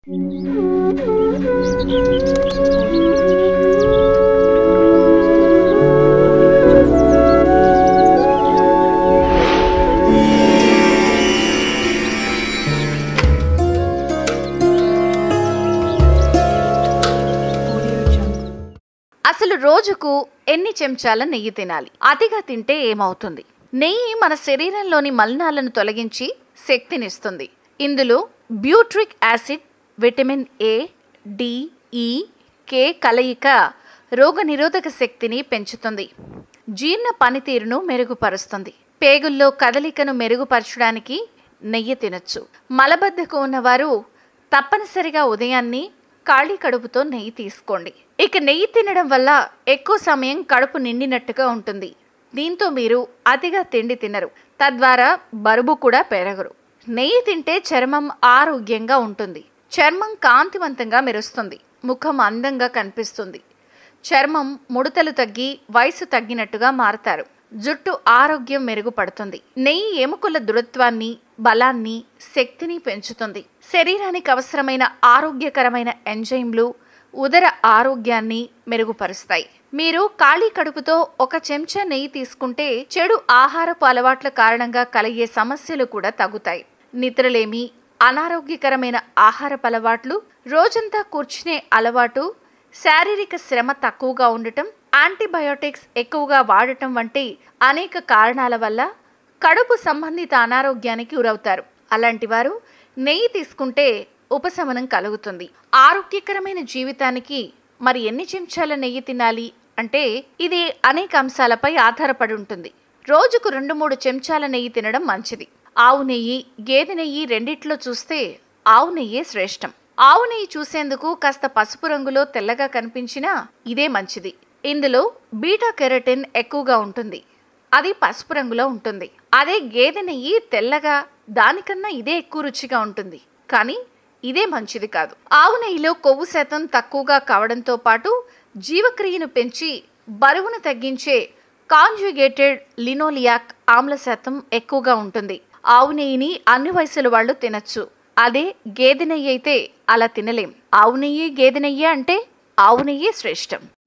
అసలు రోజుకు ఎన్ని చెంచాల నెయ్యి తినాలి అతిగా తింటే ఏమవుతుంది నెయ్యి మన శరీరంలోని మలినాలను తొలగించి శక్తినిస్తుంది ఇందులో butyric acid vitamin A D E K కలయిక రోగనిరోధక శక్తిని పెంచుతుంది జీర్ణ పనితీరును మెరుగుపరుస్తుంది పేగుల్లో కదలికను మెరుగుపరచడానికి నెయ్యి తినొచ్చు మలబద్ధకం ఉన్నవారు తప్పనిసరిగా ఉదయాన్ని ఖాళీ కడుపుతో నెయ్యి తీసుకోండి ఇక నెయ్యి తినడం వల్ల ఎక్కువ సమయం కడుపు నిండినట్టుగా ఉంటుంది దీంతో మీరు అతిగా తిండి తినరు తద్వారా బరువు కూడా పెరగరు నెయ్యి తింటే చర్మం ఆరోగ్యంగా ఉంటుంది చర్మం కాంతివంతంగా మెరుస్తుంది ముఖం అందంగా కనిపిస్తుంది చర్మం ముడతలు తగ్గి వయసు తగ్గినట్టుగా మారతారు జుట్టు ఆరోగ్యం మెరుగుపడుతుంది నెయ్యి ఎముకల దృఢత్వాన్ని బలాన్ని శక్తిని పెంచుతుంది శరీరానికి అవసరమైన ఆరోగ్యకరమైన ఎంజైమ్లు ఉదర ఆరోగ్యాన్ని మెరుగుపరుస్తాయి మీరు ఖాళీ కడుపుతో ఒక చెంచా నెయ్యి తీసుకుంటే చెడు ఆహారపు అలవాట్ల కారణంగా కలిగే సమస్యలు కూడా తగ్గుతాయి నిద్రలేమి అనారోగ్యకరమైన ఆహారపు అలవాట్లు రోజంతా కూర్చునే అలవాటు శారీరక శ్రమ తక్కువగా ఉండటం యాంటీబయోటిక్స్ ఎక్కువగా వాడటం వంటి అనేక కారణాల వల్ల కడుపు సంబంధిత అనారోగ్యానికి గురవుతారు అలాంటి వారు నెయ్యి తీసుకుంటే ఉపశమనం కలుగుతుంది ఆరోగ్యకరమైన జీవితానికి మరి ఎన్ని చెంచాల నెయ్యి తినాలి అంటే ఇది అనేక అంశాలపై ఆధారపడి ఉంటుంది రోజుకు రెండు మూడు చెంచాల నెయ్యి తినడం మంచిది ఆవు నెయ్యి గేదె నెయ్యి రెండిట్లో చూస్తే ఆవు నెయ్యే శ్రేష్టం ఆవు నెయ్యి చూసేందుకు కాస్త పసుపు రంగులో తెల్లగా కనిపించినా ఇదే మంచిది ఇందులో బీటా కెరటిన్ ఎక్కువగా ఉంటుంది అది పసుపు రంగులో ఉంటుంది అదే గేదె నెయ్యి తెల్లగా దానికన్నా ఇదే ఎక్కువ రుచిగా ఉంటుంది కానీ ఇదే మంచిది కాదు ఆవు నెయ్యిలో కొవ్వు శాతం తక్కువగా కావడంతో పాటు జీవక్రియను పెంచి బరువును తగ్గించే కాంజుగేటెడ్ లినోలియాక్ ఆమ్ల శాతం ఎక్కువగా ఉంటుంది ఆవు నెయ్యిని అన్ని వయసుల వాళ్ళు తినచ్చు అదే గేదె నెయ్యి అయితే అలా తినలేం ఆవు నెయ్యి గేదె నెయ్యి అంటే ఆవు నెయ్యి శ్రేష్టం